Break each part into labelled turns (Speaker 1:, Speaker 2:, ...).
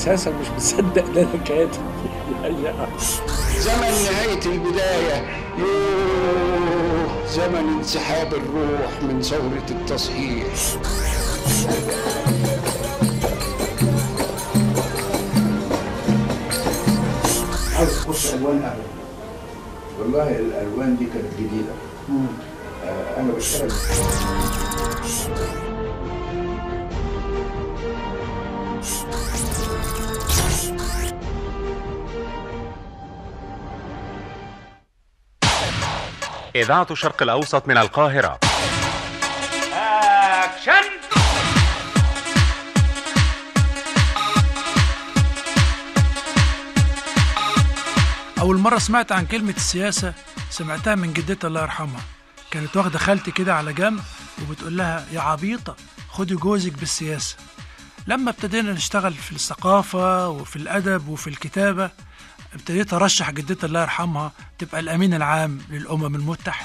Speaker 1: اساسا مش مصدق ان انا كاتب
Speaker 2: زمن نهاية البداية يوه زمن انسحاب الروح من ثورة التصحيح
Speaker 3: عايز تخش الوان ابدا والله الالوان دي كانت جديده آه انا بشتغل
Speaker 4: إذاعة الشرق الأوسط من القاهرة
Speaker 5: أكشن
Speaker 6: أول مرة سمعت عن كلمة السياسة سمعتها من جدتي الله يرحمها كانت واخدة خالتي كده على جنب وبتقول لها يا عبيطة خدي جوزك بالسياسة لما ابتدينا نشتغل في الثقافة وفي الأدب وفي الكتابة ابتديت أرشح جدتي الله يرحمها تبقى الأمين العام للأمم المتحدة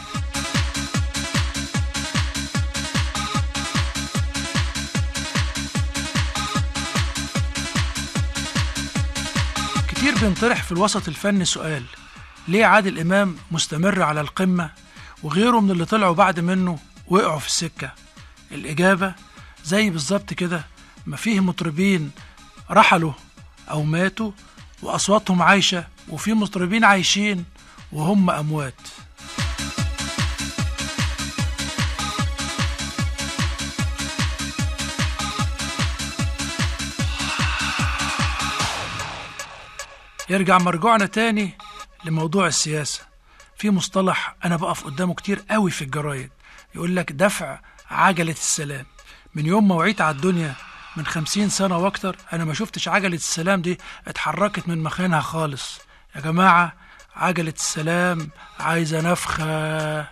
Speaker 6: كتير بينطرح في الوسط الفني سؤال ليه عادل إمام مستمر على القمة وغيره من اللي طلعوا بعد منه وقعوا في السكة الإجابة زي بالظبط كده ما فيه مطربين رحلوا أو ماتوا وأصواتهم عايشة وفي مطربين عايشين وهم أموات يرجع مرجوعنا تاني لموضوع السياسة في مصطلح أنا بقف قدامه كتير قوي في الجرايد يقول لك دفع عجلة السلام من يوم ما وعيت على الدنيا من خمسين سنة وأكتر أنا ما شفتش عجلة السلام دي اتحركت من مكانها خالص يا جماعة عجلة السلام عايزة نفخة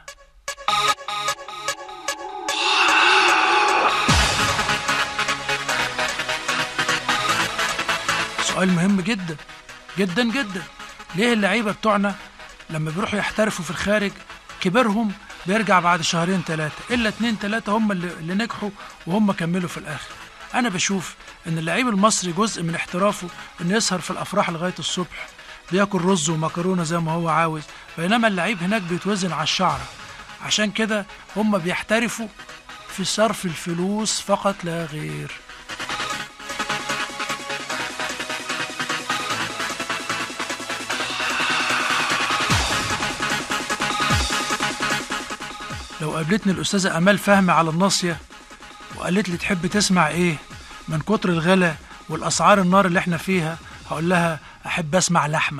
Speaker 6: سؤال مهم جدا جدا جدا ليه اللعيبة بتوعنا لما بيروحوا يحترفوا في الخارج كبرهم بيرجع بعد شهرين ثلاثة إلا اتنين ثلاثة هم اللي, اللي نجحوا وهم كملوا في الآخر أنا بشوف إن اللعيب المصري جزء من احترافه إنه يسهر في الأفراح لغاية الصبح بياكل رز ومكرونة زي ما هو عاوز بينما اللعيب هناك بيتوزن على الشعرة عشان كده هم بيحترفوا في صرف الفلوس فقط لا غير لو قابلتني الأستاذة أمال فهمي على الناصية وقالت لي تحب تسمع إيه من كتر الغلا والأسعار النار اللي إحنا فيها هقول لها أحب أسمع لحمة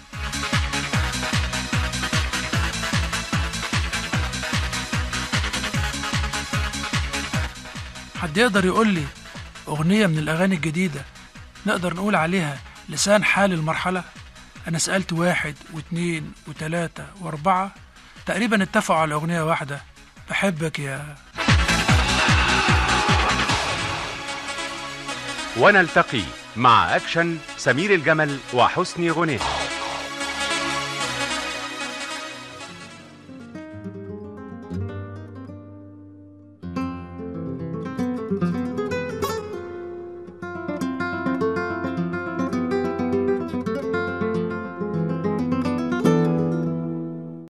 Speaker 6: حد يقدر يقول لي أغنية من الأغاني الجديدة نقدر نقول عليها لسان حال المرحلة أنا سألت واحد واثنين وثلاثة وأربعة تقريبا اتفقوا على أغنية واحدة بحبك يا
Speaker 4: ونلتقي مع أكشن سمير الجمل وحسني غنيه